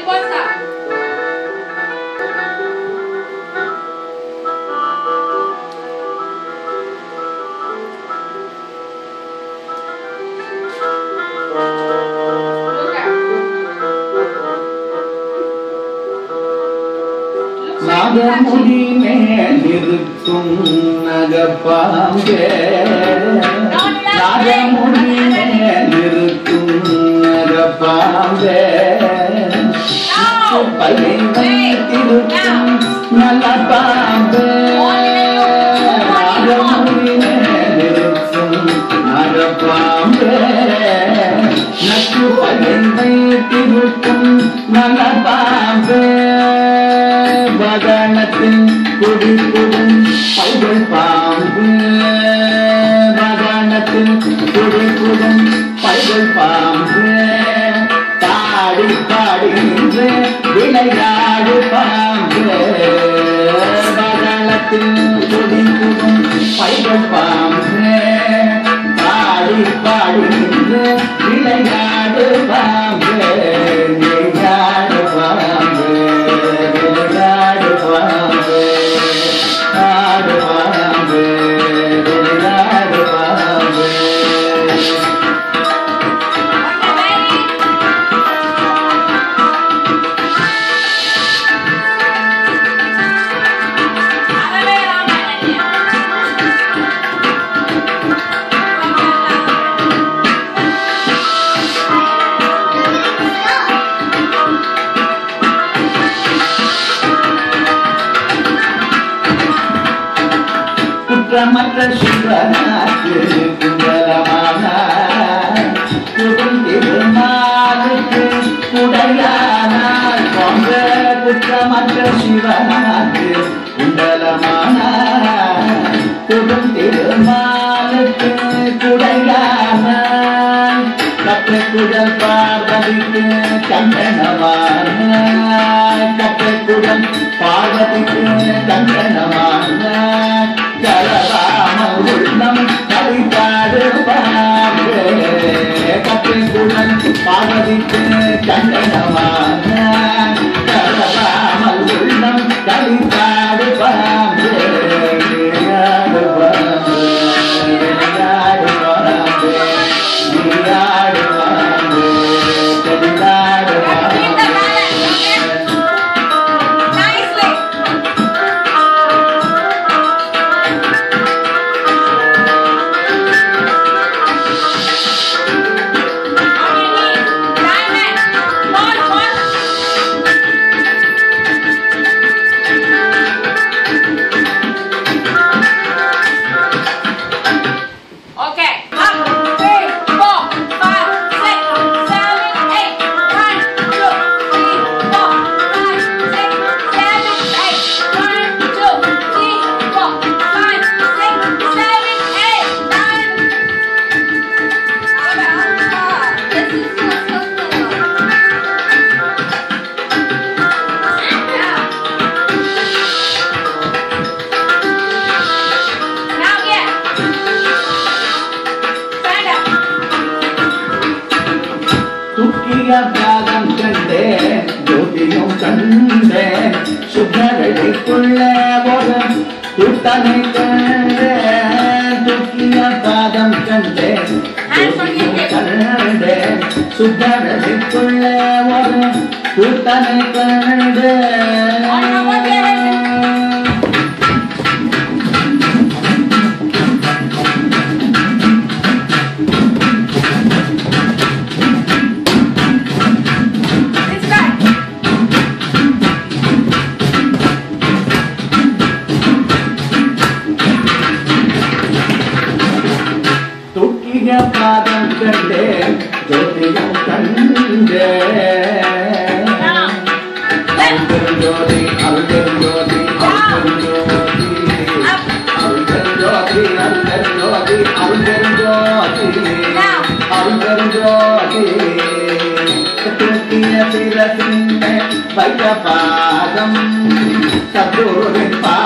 Mariposa. Luca. நாகமுடி மேலிருக்கும் நகப்பாம்பே நாகமுடி மேலிருக்கும் நகப்பாம்பே பையை வைத்திருக்கும் நல்ல பாம்பே நாகமுடி மேலிருக்கும் நகப்பாம்பே நக்கு பையை வைத்திருக்கும் நல்ல பாம்பே பகனத்தின் குடிக்குடன் பைகள் பாம்பு பகனத்தின் குடிக்குடன் பைகள் பாம்பு பாடி பாடி நின்று விளையாடு பாம்பு பகனத்தின் குடிக்குடன் பைகள் பாம்பு பாடி பாடி நின்று விளையாடு பாம்பு விளையாடு பாம்பு விளையாடு பாம்பு ஆடு பாம்பு விளையாடு பாம்பு குற்றமற்ற சிவனாக்கு குண்டலமான திருநாளுக்கு உடையானால் போன்ற குற்றமற்ற சிவனாக்கு குண்டலமான திருநாளுக்கு குடையானால் கற்றக்குடல் பார்வதிக்கு கண்டனமான கற்றக்குடல் பார்வதிக்கு கண்டனமான கலராமல் உள்ளம் கவிதாடு பாடு கற்றக்குடல் பார்வதிக்கு கண்டனமான கலராமல் உள்ளம் கவிதாடு பாடு விளையாடு பாடு விளையாடு பாடு விளையாடு பாடு விளையாடு பாடு Nicely. Diamond. One, one. Okay. One, three, four, five, six, seven, eight. One, two, three, four, five, six, seven, eight. One, two, three, four, five, six, seven, eight. Nine. This is your Now, yeah. Stand up. துக்கிய பாதம் கண்டே ஜோதியும் கண்டே சுகரடிக்குள்ள ஒரு கூட்டனை கண்டே துக்கிய பாதம் கண்டே ஜோதியும் கண்டே சுகரடிக்குள்ள ஒரு கூட்டனை கண்டே This guy. துக்கிய பாதம் கண்டே ஜோதியும் கண்டே அருந்தெருஞ்சோதி அருந்தெருஞ்சோதி அருந்தெருஞ்சோதி அருந்தெருஞ்சோதி அருந்தெருஞ்சோதி அருந்தெருஞ்சோதி துக்கிய சிரசின் வைத்த பாதம் சத்ருவின் பாதம்